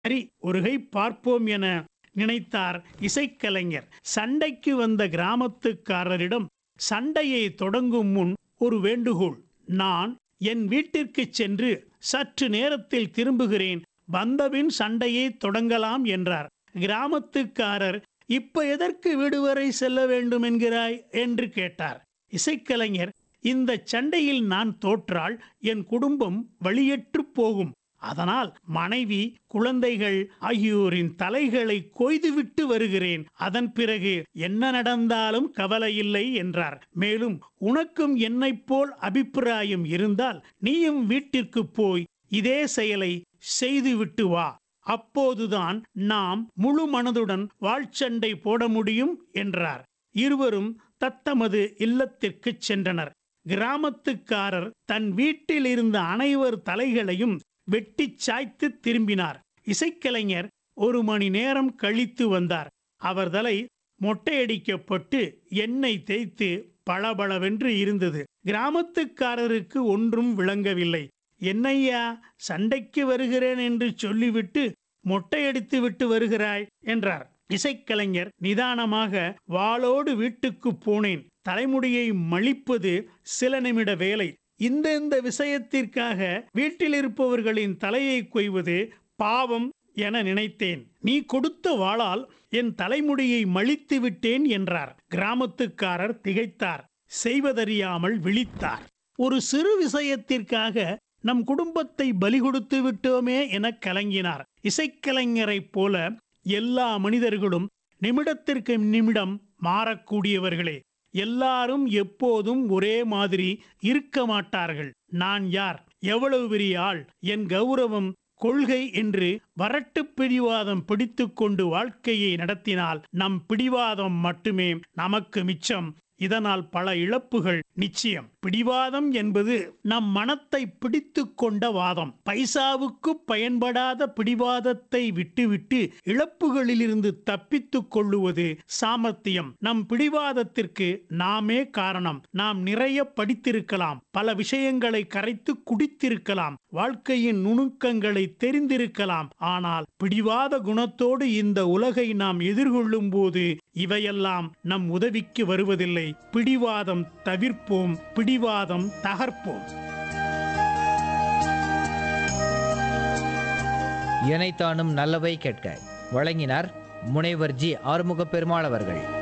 சரி ஒருகை பார்ப்போம் என நினைத்தார் இசைக்கலைஞர் சண்டைக்கு வந்த கிராமத்துக்காரரிடம் சண்டையை தொடங்கும் முன் ஒரு வேண்டுகோள் நான் என் வீட்டிற்கு சென்று சற்று நேரத்தில் திரும்புகிறேன் வந்தபின் சண்டையை தொடங்கலாம் என்றார் கிராமத்துக்காரர் இப்ப எதற்கு வீடு வரை செல்ல வேண்டும் என்கிறாய் என்று கேட்டார் இசைக்கலைஞர் இந்த சண்டையில் நான் தோற்றால் என் குடும்பம் வழியற்று போகும் அதனால் மனைவி குழந்தைகள் ஆகியோரின் தலைகளை கொய்துவிட்டு வருகிறேன் அதன் பிறகு என்ன நடந்தாலும் கவலையில்லை என்றார் மேலும் உனக்கும் என்னைப் போல் அபிப்பிராயம் இருந்தால் நீயும் வீட்டிற்கு போய் இதே செயலை செய்துவிட்டு வா அப்போதுதான் நாம் முழு மனதுடன் வாழ்ச்சண்டை போட முடியும் என்றார் இருவரும் தத்தமது இல்லத்திற்குச் சென்றனர் கிராமத்துக்காரர் தன் வீட்டில் இருந்த அனைவர் தலைகளையும் வெட்டிச் சாய்த்து திரும்பினார் இசைக்கலைஞர் ஒரு மணி நேரம் கழித்து வந்தார் அவர் தலை மொட்டையடிக்கப்பட்டு எண்ணெய் தேய்த்து பளபளவென்று இருந்தது கிராமத்துக்காரருக்கு ஒன்றும் விளங்கவில்லை என்னையா சண்டைக்கு வருகிறேன் என்று சொல்லிவிட்டு மொட்டையடித்து விட்டு வருகிறாய் என்றார் இசைக்கலைஞர் நிதானமாக வாளோடு வீட்டுக்கு போனேன் தலைமுடியை மழிப்பது சில நிமிட வேலை இந்த இந்த விஷயத்திற்காக வீட்டில் இருப்பவர்களின் தலையை கொய்வது பாவம் என நினைத்தேன் நீ கொடுத்த வாளால் என் தலைமுடியை மழித்து விட்டேன் என்றார் கிராமத்துக்காரர் திகைத்தார் செய்வதறியாமல் விழித்தார் ஒரு சிறு விஷயத்திற்காக நம் குடும்பத்தை பலி கொடுத்து விட்டோமே என கலங்கினார் இசைக்கலைஞரைப் போல எல்லா மனிதர்களும் நிமிடத்திற்கு நிமிடம் மாறக்கூடியவர்களே எல்லாரும் எப்போதும் ஒரே மாதிரி இருக்க மாட்டார்கள் நான் யார் எவ்வளவு பெரிய ஆள் என் கௌரவம் கொள்கை என்று வரட்டு பிடிவாதம் பிடித்துக்கொண்டு வாழ்க்கையை நடத்தினால் நம் பிடிவாதம் மட்டுமே நமக்கு மிச்சம் இதனால் பல இழப்புகள் நிச்சயம் பிடிவாதம் என்பது நம் மனத்தை பிடித்து கொண்ட வாதம் பைசாவுக்கு பயன்படாத பிடிவாதத்தை விட்டுவிட்டு இழப்புகளிலிருந்து தப்பித்துக் கொள்ளுவது சாமர்த்தியம் நம் பிடிவாதத்திற்கு நாமே காரணம் நாம் நிறைய படித்திருக்கலாம் பல விஷயங்களை கரைத்து குடித்திருக்கலாம் வாழ்க்கையின் நுணுக்கங்களை தெரிந்திருக்கலாம் ஆனால் பிடிவாத குணத்தோடு இந்த உலகை நாம் எதிர்கொள்ளும் போது இவையெல்லாம் நம் உதவிக்கு வருவதில்லை பிடிவாதம் தவிர்ப்போம் பிடிவாதம் தகர்ப்போம் இணைத்தானும் நல்லவை கேட்க வழங்கினார் முனைவர் ஜி ஆறுமுக பெருமாள் அவர்கள்